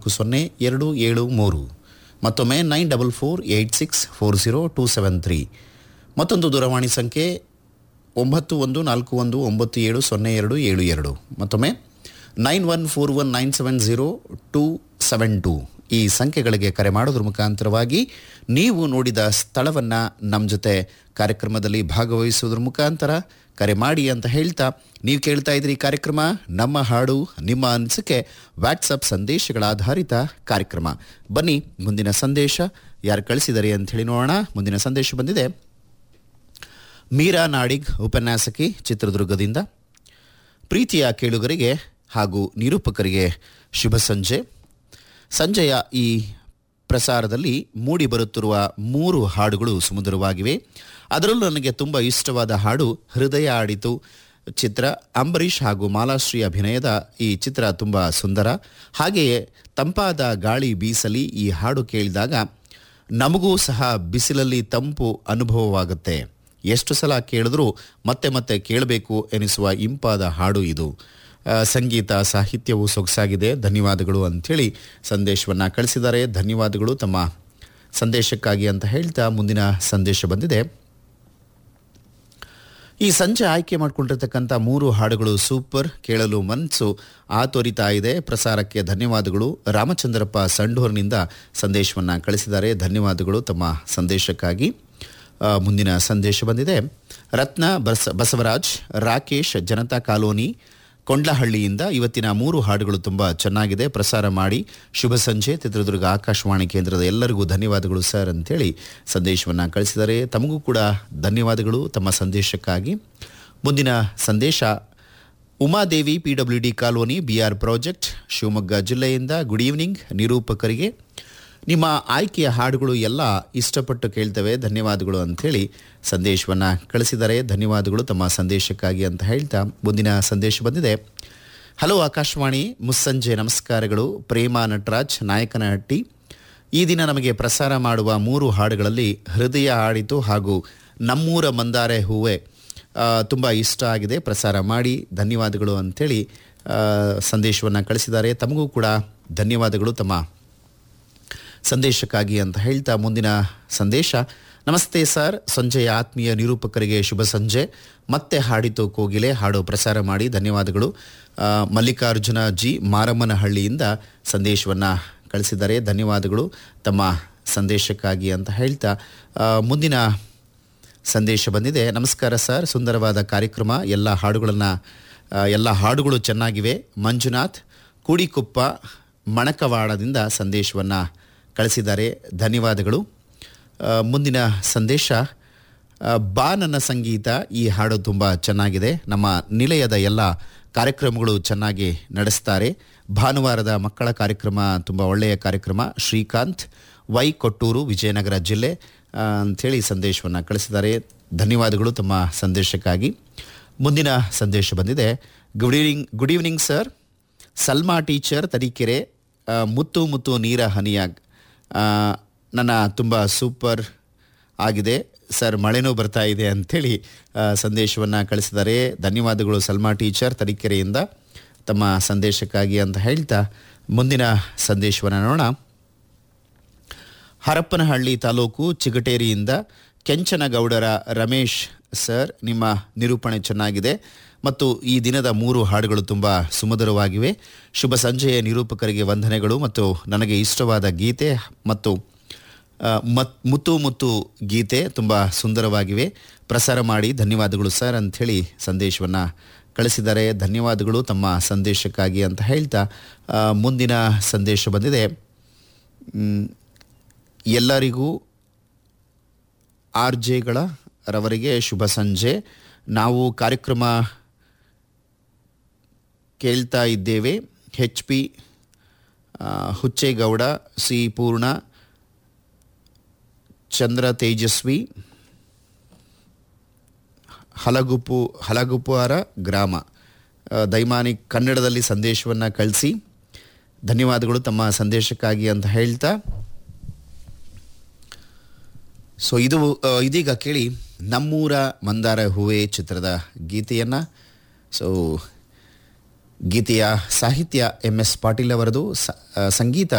ನಾಲ್ಕು ಸೊನ್ನೆ ಎರಡು ಏಳು ಮೂರು ಮತ್ತೊಮ್ಮೆ nine double four eight six four zero two seven three ಮತ್ತೊಂದು ದೂರವಾಣಿ ಸಂಖ್ಯೆ ಒಂಬತ್ತು ಒಂದು ನಾಲ್ಕು ಒಂದು ಒಂಬತ್ತು ಏಳು ಸೊನ್ನೆ ಎರಡು ಏಳು ಎರಡು ಮತ್ತೊಮ್ಮೆ nine one four one nine seven zero two seven two ಈ ಸಂಖ್ಯೆಗಳಿಗೆ ಕರೆ ಮಾಡೋದ್ರ ಮುಖಾಂತರವಾಗಿ ನೀವು ನೋಡಿದ ಸ್ಥಳವನ್ನು ನಮ್ಮ ಜೊತೆ ಕಾರ್ಯಕ್ರಮದಲ್ಲಿ ಭಾಗವಹಿಸುವುದ್ರ ಮುಖಾಂತರ ಕರೆ ಮಾಡಿ ಅಂತ ಹೇಳ್ತಾ ನೀವು ಕೇಳ್ತಾ ಇದ್ರಿ ಈ ಕಾರ್ಯಕ್ರಮ ನಮ್ಮ ಹಾಡು ನಿಮ್ಮ ಅನಿಸಿಕೆ ವಾಟ್ಸಪ್ ಸಂದೇಶಗಳ ಆಧಾರಿತ ಕಾರ್ಯಕ್ರಮ ಬನ್ನಿ ಮುಂದಿನ ಸಂದೇಶ ಯಾರು ಕಳಿಸಿದ್ದಾರೆ ಅಂತ ಹೇಳಿ ನೋಡೋಣ ಮುಂದಿನ ಸಂದೇಶ ಬಂದಿದೆ ಮೀರಾ ನಾಡಿಗ್ ಉಪನ್ಯಾಸಕಿ ಚಿತ್ರದುರ್ಗದಿಂದ ಪ್ರೀತಿಯ ಕೇಳುಗರಿಗೆ ಹಾಗೂ ನಿರೂಪಕರಿಗೆ ಶುಭ ಸಂಜೆ ಸಂಜೆಯ ಈ ಪ್ರಸಾರದಲ್ಲಿ ಮೂಡಿ ಬರುತ್ತಿರುವ ಮೂರು ಹಾಡುಗಳು ಸುಮಧುರವಾಗಿವೆ ಅದರಲ್ಲೂ ನನಗೆ ತುಂಬ ಇಷ್ಟವಾದ ಹಾಡು ಹೃದಯ ಆಡಿತು ಚಿತ್ರ ಅಂಬರೀಷ್ ಹಾಗೂ ಮಾಲಾಶ್ರೀ ಅಭಿನಯದ ಈ ಚಿತ್ರ ತುಂಬ ಸುಂದರ ಹಾಗೆಯೇ ತಂಪಾದ ಗಾಳಿ ಬೀಸಲಿ ಈ ಹಾಡು ಕೇಳಿದಾಗ ನಮಗೂ ಸಹ ಬಿಸಿಲಲ್ಲಿ ತಂಪು ಅನುಭವವಾಗುತ್ತೆ ಎಷ್ಟು ಸಲ ಕೇಳಿದ್ರೂ ಮತ್ತೆ ಮತ್ತೆ ಕೇಳಬೇಕು ಎನಿಸುವ ಇಂಪಾದ ಹಾಡು ಇದು ಆ, ಸಂಗೀತ ಸಾಹಿತ್ಯವು ಸೊಗಸಾಗಿದೆ ಧನ್ಯವಾದಗಳು ಅಂಥೇಳಿ ಸಂದೇಶವನ್ನು ಕಳಿಸಿದ್ದಾರೆ ಧನ್ಯವಾದಗಳು ತಮ್ಮ ಸಂದೇಶಕ್ಕಾಗಿ ಅಂತ ಹೇಳ್ತಾ ಮುಂದಿನ ಸಂದೇಶ ಬಂದಿದೆ ಈ ಸಂಜೆ ಆಯ್ಕೆ ಮಾಡಿಕೊಂಡಿರ್ತಕ್ಕಂಥ ಮೂರು ಹಾಡುಗಳು ಸೂಪರ್ ಕೇಳಲು ಮನಸ್ಸು ಆತೋರಿತಾ ಇದೆ ಪ್ರಸಾರಕ್ಕೆ ಧನ್ಯವಾದಗಳು ರಾಮಚಂದ್ರಪ್ಪ ಸಂಡೂರಿನಿಂದ ಸಂದೇಶವನ್ನು ಕಳಿಸಿದ್ದಾರೆ ಧನ್ಯವಾದಗಳು ತಮ್ಮ ಸಂದೇಶಕ್ಕಾಗಿ ಆ, ಮುಂದಿನ ಸಂದೇಶ ಬಂದಿದೆ ರತ್ನ ಬಸ ಬಸವರಾಜ್ ರಾಕೇಶ್ ಜನತಾ ಕಾಲೋನಿ ಕೊಂಡ್ಲಹಳ್ಳಿಯಿಂದ ಇವತ್ತಿನ ಮೂರು ಹಾಡುಗಳು ತುಂಬ ಚೆನ್ನಾಗಿದೆ ಪ್ರಸಾರ ಮಾಡಿ ಶುಭ ಸಂಜೆ ಚಿತ್ರದುರ್ಗ ಆಕಾಶವಾಣಿ ಕೇಂದ್ರದ ಎಲ್ಲರಿಗೂ ಧನ್ಯವಾದಗಳು ಸರ್ ಅಂತೇಳಿ ಸಂದೇಶವನ್ನು ಕಳಿಸಿದ್ದಾರೆ ತಮಗೂ ಕೂಡ ಧನ್ಯವಾದಗಳು ತಮ್ಮ ಸಂದೇಶಕ್ಕಾಗಿ ಮುಂದಿನ ಸಂದೇಶ Umadevi P W D colony B R project Shivamogga ಜಿಲ್ಲೆಯಿಂದ ಗುಡ್ ಈವ್ನಿಂಗ್ ನಿರೂಪಕರಿಗೆ ನಿಮ್ಮ ಆಯ್ಕೆಯ ಹಾಡುಗಳು ಎಲ್ಲ ಇಷ್ಟಪಟ್ಟು ಕೇಳ್ತವೆ ಧನ್ಯವಾದಗಳು ಅಂಥೇಳಿ ಸಂದೇಶವನ್ನು ಕಳಿಸಿದ್ದಾರೆ ಧನ್ಯವಾದಗಳು ತಮ್ಮ ಸಂದೇಶಕ್ಕಾಗಿ ಅಂತ ಹೇಳ್ತಾ ಮುಂದಿನ ಸಂದೇಶ ಬಂದಿದೆ ಹಲೋ ಆಕಾಶವಾಣಿ ಮುಸ್ಸಂಜೆ ನಮಸ್ಕಾರಗಳು ಪ್ರೇಮ ನಟರಾಜ್ ನಾಯಕನಹಟ್ಟಿ ಈ ದಿನ ನಮಗೆ ಪ್ರಸಾರ ಮಾಡುವ ಮೂರು ಹಾಡುಗಳಲ್ಲಿ ಹೃದಯ ಆಡಿತು ಹಾಗೂ ನಮ್ಮೂರ ಮಂದಾರೆ ಹೂವೆ ತುಂಬ ಇಷ್ಟ ಆಗಿದೆ ಪ್ರಸಾರ ಮಾಡಿ ಧನ್ಯವಾದಗಳು ಅಂಥೇಳಿ ಸಂದೇಶವನ್ನು ಕಳಿಸಿದ್ದಾರೆ ತಮಗೂ ಕೂಡ ಧನ್ಯವಾದಗಳು ತಮ್ಮ ಸಂದೇಶಕ್ಕಾಗಿ ಅಂತ ಹೇಳ್ತಾ ಮುಂದಿನ ಸಂದೇಶ ನಮಸ್ತೆ ಸರ್ ಸಂಜೆಯ ಆತ್ಮೀಯ ನಿರೂಪಕರಿಗೆ ಶುಭ ಸಂಜೆ ಮತ್ತೆ ಹಾಡಿತು ಕೋಗಿಲೆ ಹಾಡು ಪ್ರಸಾರ ಮಾಡಿ ಧನ್ಯವಾದಗಳು ಆ, ಮಲ್ಲಿಕಾರ್ಜುನ ಜಿ ಮಾರಮ್ಮನಹಳ್ಳಿಯಿಂದ ಸಂದೇಶವನ್ನು ಕಳಿಸಿದ್ದಾರೆ ಧನ್ಯವಾದಗಳು ತಮ್ಮ ಸಂದೇಶಕ್ಕಾಗಿ ಅಂತ ಹೇಳ್ತಾ ಆ, ಮುಂದಿನ ಸಂದೇಶ ಬಂದಿದೆ ನಮಸ್ಕಾರ ಸರ್ ಸುಂದರವಾದ ಕಾರ್ಯಕ್ರಮ ಎಲ್ಲ ಹಾಡುಗಳನ್ನು ಎಲ್ಲ ಹಾಡುಗಳು ಚೆನ್ನಾಗಿವೆ ಮಂಜುನಾಥ್ ಕೂಡಿಕೊಪ್ಪ ಮಣಕವಾಡದಿಂದ ಸಂದೇಶವನ್ನು ಕಳಿಸಿದ್ದಾರೆ ಧನ್ಯವಾದಗಳು ಆ, ಮುಂದಿನ ಸಂದೇಶ ಆ, ಬಾ ನನ್ನ ಸಂಗೀತ ಈ ಹಾಡು ತುಂಬ ಚೆನ್ನಾಗಿದೆ ನಮ್ಮ ನಿಲಯದ ಎಲ್ಲ ಕಾರ್ಯಕ್ರಮಗಳು ಚೆನ್ನಾಗಿ ನಡೆಸ್ತಾರೆ ಭಾನುವಾರದ ಮಕ್ಕಳ ಕಾರ್ಯಕ್ರಮ ತುಂಬ ಒಳ್ಳೆಯ ಕಾರ್ಯಕ್ರಮ ಶ್ರೀಕಾಂತ್ ವೈ ಕೊಟ್ಟೂರು ವಿಜಯನಗರ ಜಿಲ್ಲೆ ಆ, ಅಂಥೇಳಿ ಸಂದೇಶವನ್ನು ಕಳಿಸಿದ್ದಾರೆ ಧನ್ಯವಾದಗಳು ತಮ್ಮ ಸಂದೇಶಕ್ಕಾಗಿ ಮುಂದಿನ ಸಂದೇಶ ಬಂದಿದೆ good evening good evening sir Salma teacher Tarikere ಆ, ಮುತ್ತು ಮುತ್ತು ನೀರ ಹನಿಯಾಗ್ ಆ, ನನ್ನ ತುಂಬ ಸೂಪರ್ ಆಗಿದೆ ಸರ್ ಮಳೆನೂ ಬರ್ತಾ ಇದೆ ಅಂಥೇಳಿ ಸಂದೇಶವನ್ನು ಕಳಿಸಿದ್ದಾರೆ ಧನ್ಯವಾದಗಳು ಸಲ್ಮಾ ಟೀಚರ್ ತರೀಕೆರೆಯಿಂದ ತಮ್ಮ ಸಂದೇಶಕ್ಕಾಗಿ ಅಂತ ಹೇಳ್ತಾ ಮುಂದಿನ ಸಂದೇಶವನ್ನು ನೋಡೋಣ ಹರಪ್ಪನಹಳ್ಳಿ ತಾಲೂಕು ಚಿಗಟೇರಿಯಿಂದ ಕೆಂಚನಗೌಡರ ರಮೇಶ್ ಸರ್ ನಿಮ್ಮ ನಿರೂಪಣೆ ಚೆನ್ನಾಗಿದೆ ಮತ್ತು ಈ ದಿನದ ಮೂರು ಹಾಡುಗಳು ತುಂಬ ಸುಮಧುರವಾಗಿವೆ ಶುಭ ಸಂಜೆಯ ನಿರೂಪಕರಿಗೆ ವಂದನೆಗಳು ಮತ್ತು ನನಗೆ ಇಷ್ಟವಾದ ಗೀತೆ ಮತ್ತು ಆ, ಮತ್ ಮುತ್ತು ಮುತ್ತು ಗೀತೆ ತುಂಬ ಸುಂದರವಾಗಿವೆ ಪ್ರಸಾರ ಮಾಡಿ ಧನ್ಯವಾದಗಳು ಸರ್ ಅಂಥೇಳಿ ಸಂದೇಶವನ್ನು ಕಳಿಸಿದ್ದಾರೆ ಧನ್ಯವಾದಗಳು ತಮ್ಮ ಸಂದೇಶಕ್ಕಾಗಿ ಅಂತ ಹೇಳ್ತಾ ಆ, ಮುಂದಿನ ಸಂದೇಶ ಬಂದಿದೆ ಮ್, ಎಲ್ಲರಿಗೂ ಆರ್ ಜೆಗಳ ರವರಿಗೆ ಶುಭ ಸಂಜೆ ನಾವು ಕಾರ್ಯಕ್ರಮ ಕೇಳ್ತಾ ಇದ್ದೇವೆ ಹೆಚ್ ಪಿ ಹುಚ್ಚೇಗೌಡ ಸಿ ಪೂರ್ಣ ಚಂದ್ರ ತೇಜಸ್ವಿ ಹಲಗುಪು ಹಲಗುಪಾರ ಗ್ರಾಮ ಆ, ದೈಮಾನಿ ಕನ್ನಡದಲ್ಲಿ ಸಂದೇಶವನ್ನು ಕಳಿಸಿ ಧನ್ಯವಾದಗಳು ತಮ್ಮ ಸಂದೇಶಕ್ಕಾಗಿ ಅಂತ ಹೇಳ್ತಾ ಸೊ ಇದು ಆ, ಇದೀಗ ಕೇಳಿ ನಮ್ಮೂರ ಮಂದಾರ ಹೂವೆ ಚಿತ್ರದ ಗೀತೆಯನ್ನು ಸೊ ಗೀತೆಯ ಸಾಹಿತ್ಯ ಎಂ ಎಸ್ ಪಾಟೀಲ್ ಅವರದು ಸ- ಆ, ಸಂಗೀತ